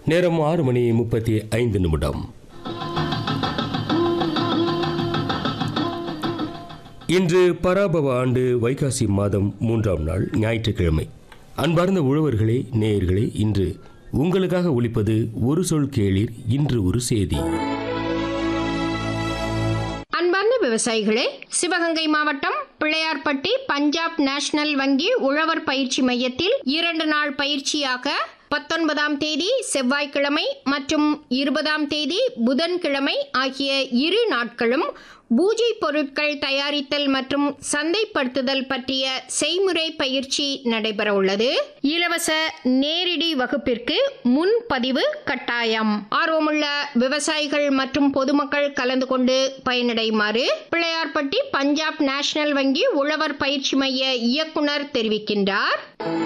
நேரம் ஆறு மணி முப்பத்தி ஐந்து நிமிடம் இன்று பராபவ ஆண்டு வைகாசி மாதம் மூன்றாம் நாள் ஞாயிற்றுக்கிழமை அன்பார்ந்த உழவர்களே நேயர்களே இன்று உங்களுக்காக ஒலிப்பது ஒரு சொல் கேளீர் இன்று ஒரு செய்தி அன்பார்ந்த விவசாயிகளே சிவகங்கை மாவட்டம் பிள்ளையார்பட்டி பஞ்சாப் நேஷனல் வங்கி உழவர் பயிற்சி மையத்தில் இரண்டு நாள் பயிற்சியாக பத்தொன்பதாம் தேதி செவ்வாய்க்கிழமை மற்றும் இருபதாம் தேதி புதன்கிழமை ஆகிய இரு நாட்களும் பூஜை பொருட்கள் தயாரித்தல் மற்றும் சந்தைப்படுத்துதல் பற்றிய செய்முறை பயிற்சி நடைபெற உள்ளது இலவச நேரடி வகுப்பிற்கு முன்பதிவு கட்டாயம் ஆர்வமுள்ள விவசாயிகள் மற்றும் பொதுமக்கள் கலந்து கொண்டு பயனடையுமாறு பிள்ளையார்பட்டி பஞ்சாப் நேஷனல் வங்கி உழவர் பயிற்சி மைய இயக்குனர் தெரிவிக்கின்றார்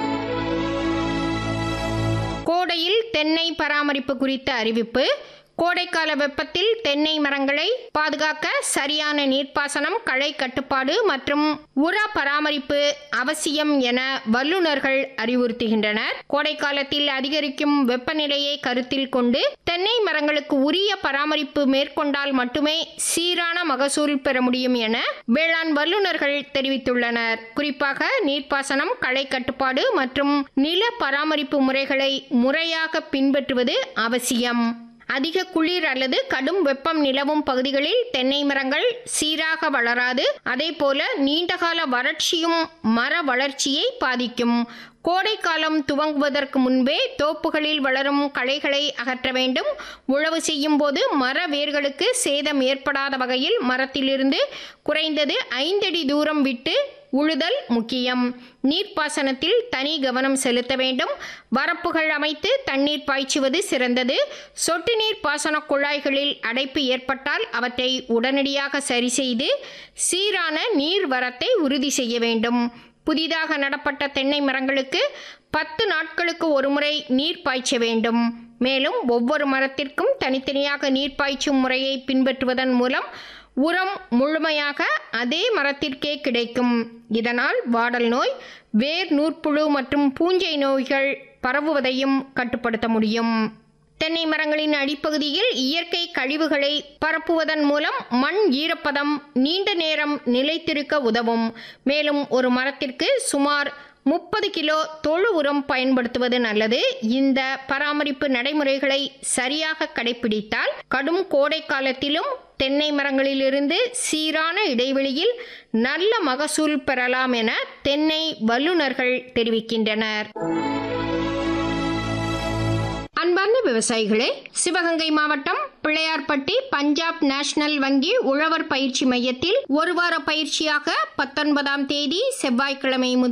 கோடையில் தென்னை பராமரிப்பு குறித்த அறிவிப்பு கோடைக்கால வெப்பத்தில் தென்னை மரங்களை பாதுகாக்க சரியான நீர்ப்பாசனம் களை கட்டுப்பாடு மற்றும் உர பராமரிப்பு அவசியம் என வல்லுநர்கள் அறிவுறுத்துகின்றனர் கோடைக்காலத்தில் அதிகரிக்கும் வெப்பநிலையை கருத்தில் கொண்டு தென்னை மரங்களுக்கு உரிய பராமரிப்பு மேற்கொண்டால் மட்டுமே சீரான மகசூல் பெற முடியும் என வேளாண் வல்லுநர்கள் தெரிவித்துள்ளனர் குறிப்பாக நீர்ப்பாசனம் களை கட்டுப்பாடு மற்றும் நில பராமரிப்பு முறைகளை முறையாக பின்பற்றுவது அவசியம் அதிக குளிர் அல்லது கடும் வெப்பம் நிலவும் பகுதிகளில் தென்னை மரங்கள் சீராக வளராது அதே போல நீண்டகால வறட்சியும் மர வளர்ச்சியை பாதிக்கும் கோடை காலம் துவங்குவதற்கு முன்பே தோப்புகளில் வளரும் களைகளை அகற்ற வேண்டும் உழவு செய்யும் போது மர வேர்களுக்கு சேதம் ஏற்படாத வகையில் மரத்திலிருந்து குறைந்தது ஐந்தடி தூரம் விட்டு உழுதல் முக்கியம் நீர்ப்பாசனத்தில் தனி கவனம் செலுத்த வேண்டும் வரப்புகள் அமைத்து தண்ணீர் பாய்ச்சுவது சிறந்தது சொட்டு நீர் பாசன குழாய்களில் அடைப்பு ஏற்பட்டால் அவற்றை உடனடியாக சரி செய்து சீரான நீர் வரத்தை உறுதி செய்ய வேண்டும் புதிதாக நடப்பட்ட தென்னை மரங்களுக்கு பத்து நாட்களுக்கு ஒருமுறை நீர் பாய்ச்ச வேண்டும் மேலும் ஒவ்வொரு மரத்திற்கும் தனித்தனியாக நீர் பாய்ச்சும் முறையை பின்பற்றுவதன் மூலம் உரம் முழுமையாக அதே மரத்திற்கே கிடைக்கும் இதனால் வாடல் நோய் வேர் நூற்புழு மற்றும் பூஞ்சை நோய்கள் பரவுவதையும் கட்டுப்படுத்த முடியும் தென்னை மரங்களின் அடிப்பகுதியில் இயற்கை கழிவுகளை பரப்புவதன் மூலம் மண் ஈரப்பதம் நீண்ட நேரம் நிலைத்திருக்க உதவும் மேலும் ஒரு மரத்திற்கு சுமார் முப்பது கிலோ தொழு உரம் பயன்படுத்துவது நல்லது இந்த பராமரிப்பு நடைமுறைகளை சரியாக கடைபிடித்தால் கடும் கோடை காலத்திலும் தென்னை மரங்களிலிருந்து சீரான இடைவெளியில் நல்ல மகசூல் பெறலாம் என தென்னை வல்லுநர்கள் தெரிவிக்கின்றனர் அன்பார்ந்த விவசாயிகளே சிவகங்கை மாவட்டம் பிள்ளையார்பட்டி பஞ்சாப் நேஷனல் வங்கி உழவர் பயிற்சி மையத்தில் ஒரு வார பயிற்சியாக பத்தொன்பதாம் தேதி செவ்வாய்க்கிழமை முதல்